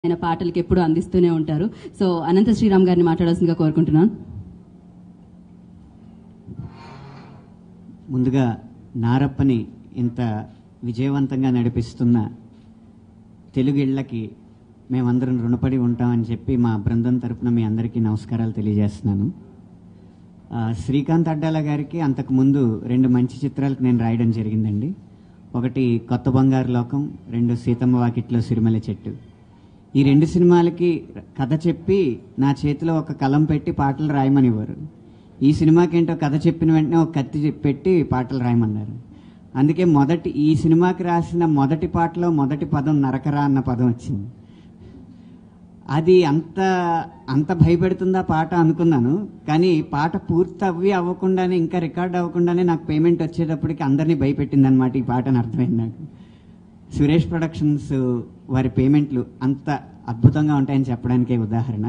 ఆయన పాటలకి ఎప్పుడు అందిస్తూనే ఉంటారు సో అనంత శ్రీరామ్ గారిని మాట్లాడాల్సిందిగా కోరుకుంటున్నాను ముందుగా నారప్పని ఇంత విజయవంతంగా నడిపిస్తున్న తెలుగు ఇళ్ళకి మేమందరం రుణపడి ఉంటామని చెప్పి మా బృందం తరపున మీ అందరికీ నమస్కారాలు తెలియజేస్తున్నాను ఆ, శ్రీకాంత్ అడ్డాల గారికి అంతకుముందు రెండు మంచి చిత్రాలకు నేను రాయడం జరిగిందండి ఒకటి కొత్త బంగారు లోకం రెండు సీతమ్మ వాకిట్లో సిరిమల చెట్టు ఈ రెండు సినిమాలకి కథ చెప్పి నా చేతిలో ఒక కలం పెట్టి పాటలు రాయమనివ్వరు ఈ సినిమాకి ఏంటో కథ చెప్పిన వెంటనే ఒక కత్తి చెప్పి పెట్టి పాటలు రాయమన్నారు అందుకే మొదటి ఈ సినిమాకి రాసిన మొదటి పాటలో మొదటి పదం నరకరా అన్న పదం వచ్చింది అది అంత అంత భయపెడుతుందా పాట అనుకున్నాను కానీ పాట పూర్తి అవ్వి అవ్వకుండానే ఇంకా రికార్డ్ అవ్వకుండానే నాకు పేమెంట్ వచ్చేటప్పటికి అందరినీ భయపెట్టింది అనమాట ఈ పాట అని అర్థమైంది నాకు సురేష్ ప్రొడక్షన్స్ వారి పేమెంట్లు అంత అద్భుతంగా ఉంటాయని చెప్పడానికే ఉదాహరణ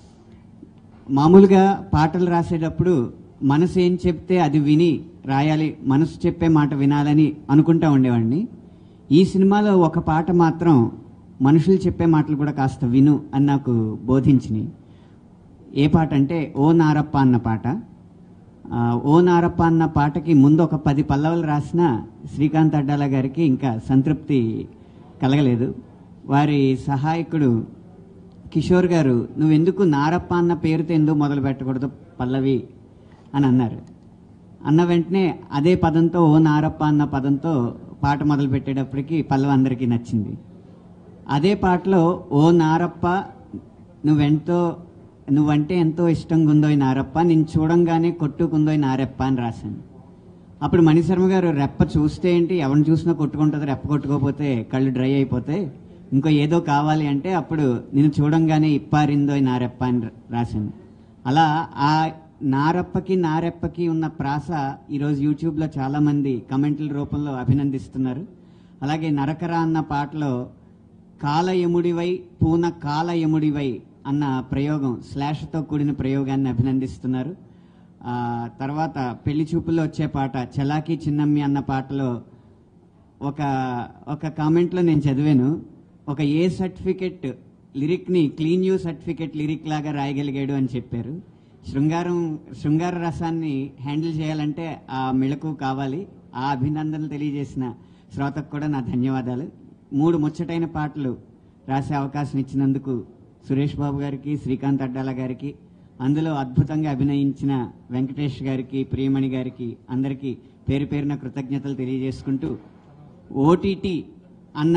మామూలుగా పాటలు రాసేటప్పుడు మనసు ఏం చెప్తే అది విని రాయాలి మనసు చెప్పే మాట వినాలని అనుకుంటా ఉండేవాడిని ఈ సినిమాలో ఒక పాట మాత్రం మనుషులు చెప్పే మాటలు కూడా కాస్త విను అని నాకు బోధించినాయి ఏ పాట అంటే ఓ నారప్ప అన్న పాట ఆ, ఓ నారప్ప అన్న పాటకి ముందు ఒక పది పల్లవులు రాసిన శ్రీకాంత్ అడ్డాల గారికి ఇంకా సంతృప్తి కలగలేదు వారి సహాయకుడు కిషోర్ గారు నువ్వెందుకు నారప్ప అన్న పేరుతో ఎందుకు మొదలు పెట్టకూడదు పల్లవి అని అన్నారు అన్న వెంటనే అదే పదంతో ఓ నారప్ప అన్న పదంతో పాట మొదలు పెట్టేటప్పటికి పల్లవి అందరికీ నచ్చింది అదే పాటలో ఓ నారప్ప నువ్వెంతో నువ్వంటే ఎంతో ఇష్టంగా ఉందో ఈ నారప్ప నేను చూడంగానే కొట్టుకుందో ఈ నారెప్ప అని రాశాను అప్పుడు మణిశర్మ గారు రెప్ప చూస్తే ఏంటి ఎవరిని చూసినా కొట్టుకుంటుంది రెప్ప కొట్టుకోకపోతే కళ్ళు డ్రై అయిపోతే ఇంకో ఏదో కావాలి అంటే అప్పుడు నేను చూడంగానే ఇప్పారిందో ఈ నారెప్ప అని రాశాను అలా ఆ నారప్పకి నారెప్పకి ఉన్న ప్రాస ఈరోజు యూట్యూబ్లో చాలామంది కమెంట్ల రూపంలో అభినందిస్తున్నారు అలాగే నరకర అన్న పాటలో కాలయముడివై పూన కాలయముడివై అన్న ప్రయోగం స్లాష్తో కూడిన ప్రయోగాన్ని అభినందిస్తున్నారు ఆ, తర్వాత పెళ్లి చూపుల్లో వచ్చే పాట చలాకీ చిన్నమ్మి అన్న పాటలో ఒక ఒక కామెంట్లో నేను చదివాను ఒక ఏ సర్టిఫికెట్ లిరిక్ని క్లీన్ యూ సర్టిఫికెట్ లిరిక్ లాగా రాయగలిగాడు అని చెప్పారు శృంగారం శృంగార రసాన్ని హ్యాండిల్ చేయాలంటే ఆ మెళకు కావాలి ఆ అభినందనలు తెలియజేసిన శ్రోతకు కూడా నా ధన్యవాదాలు మూడు ముచ్చటైన పాటలు రాసే అవకాశం ఇచ్చినందుకు సురేష్ బాబు గారికి శ్రీకాంత్ అడ్డాల గారికి అందులో అద్భుతంగా అభినయించిన వెంకటేష్ గారికి ప్రియమణి గారికి అందరికీ పేరు పేరున కృతజ్ఞతలు తెలియజేసుకుంటూ ఓటీటీ అన్న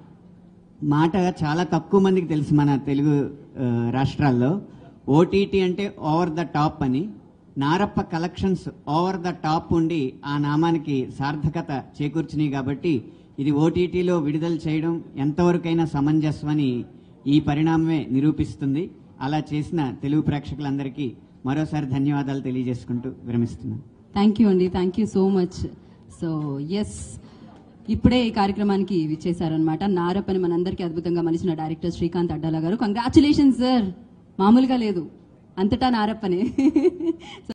మాట చాలా తక్కువ మందికి తెలుసు మన తెలుగు ఆ, రాష్ట్రాల్లో ఓటీటీ అంటే ఓవర్ ద టాప్ అని Narappa collections over the top ఉండి ఆ నామానికి సార్థకత చేకూర్చినాయి కాబట్టి ఇది ఓటీటీలో విడుదల చేయడం ఎంతవరకైనా సమంజస్వని ఈ పరిణామమే నిరూపిస్తుంది అలా చేసిన తెలుగు ప్రేక్షకులందరికీ మరోసారి ధన్యవాదాలు తెలియజేసుకుంటూ విరమిస్తున్నాను థ్యాంక్ యూ అండి thank you so much so yes ఇప్పుడే ఈ కార్యక్రమానికి విచ్చేశారనమాట నారప్పని మనందరికీ అద్భుతంగా మలిచిన డైరెక్టర్ శ్రీకాంత్ అడ్డాల గారు కంగ్రాచులేషన్ సార్ మామూలుగా లేదు అంతటా నారప్పనే